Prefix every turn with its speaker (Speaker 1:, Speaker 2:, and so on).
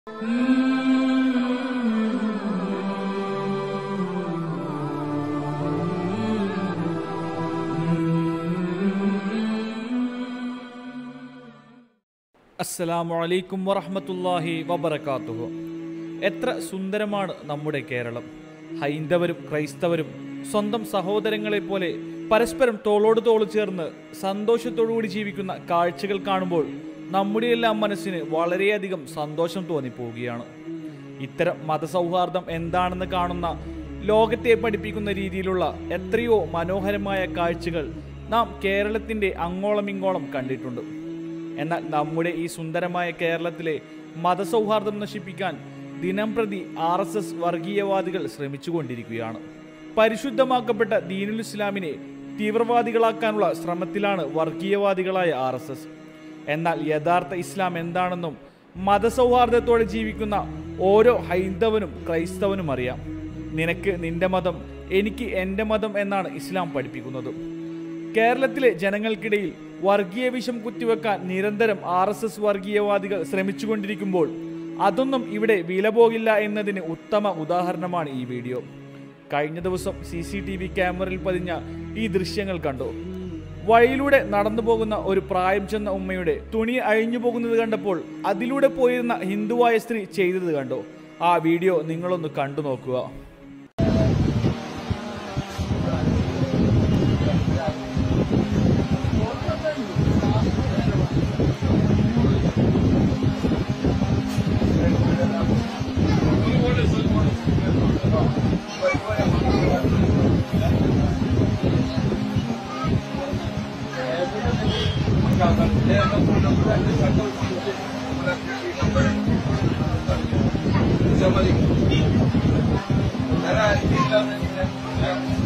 Speaker 1: അസ്സലാമു അലൈക്കും വറഹ്മത്തുള്ളാഹി വബറകാതുഹു എത്ര സുന്ദരമാണ് നമ്മുടെ കേരളം ഹൈന്ദവരും ക്രൈസ്തവരും സ്വന്തം സഹോദരങ്ങളെ പോലെ പരസ്പരം തോളോട് തോൾ ചേർന്ന് സന്തോഷത്തോടുകൂടി ജീവിക്കുന്ന കാഴ്ചകൾ കാണുമ്പോൾ നമ്മുടെയെല്ലാം മനസ്സിന് വളരെയധികം സന്തോഷം തോന്നിപ്പോവുകയാണ് ഇത്തരം മതസൗഹാർദ്ദം എന്താണെന്ന് കാണുന്ന ലോകത്തെ പഠിപ്പിക്കുന്ന രീതിയിലുള്ള എത്രയോ മനോഹരമായ കാഴ്ചകൾ നാം കേരളത്തിൻ്റെ അങ്ങോളം ഇങ്ങോളം കണ്ടിട്ടുണ്ട് എന്നാൽ നമ്മുടെ ഈ സുന്ദരമായ കേരളത്തിലെ മതസൗഹാർദ്ദം നശിപ്പിക്കാൻ ദിനം പ്രതി ആർ എസ് എസ് വർഗീയവാദികൾ ശ്രമിച്ചുകൊണ്ടിരിക്കുകയാണ് പരിശുദ്ധമാക്കപ്പെട്ട ദീനുൽ ഇസ്ലാമിനെ തീവ്രവാദികളാക്കാനുള്ള ശ്രമത്തിലാണ് വർഗീയവാദികളായ ആർ എസ് എസ് എന്നാൽ യഥാർത്ഥ ഇസ്ലാം എന്താണെന്നും മതസൗഹാർദ്ദത്തോടെ ജീവിക്കുന്ന ഓരോ ഹൈന്ദവനും ക്രൈസ്തവനും അറിയാം നിനക്ക് നിന്റെ മതം എനിക്ക് എൻ്റെ മതം എന്നാണ് ഇസ്ലാം പഠിപ്പിക്കുന്നത് കേരളത്തിലെ ജനങ്ങൾക്കിടയിൽ വർഗീയ വിഷം കുത്തിവെക്കാൻ നിരന്തരം ആർ എസ് എസ് വർഗീയവാദികൾ ശ്രമിച്ചുകൊണ്ടിരിക്കുമ്പോൾ അതൊന്നും ഇവിടെ വില പോകില്ല എന്നതിന് ഉത്തമ ഉദാഹരണമാണ് ഈ വീഡിയോ കഴിഞ്ഞ ദിവസം സി സി ടി വി ക്യാമറയിൽ പതിഞ്ഞ ഈ ദൃശ്യങ്ങൾ കണ്ടു വഴിയിലൂടെ നടന്നു പോകുന്ന ഒരു പ്രായം ചെന്ന ഉമ്മയുടെ തുണി അഴിഞ്ഞു പോകുന്നത് കണ്ടപ്പോൾ അതിലൂടെ പോയിരുന്ന ഹിന്ദുവായ സ്ത്രീ ചെയ്തത് കണ്ടു ആ വീഡിയോ നിങ്ങളൊന്ന് കണ്ടു നോക്കുക
Speaker 2: Era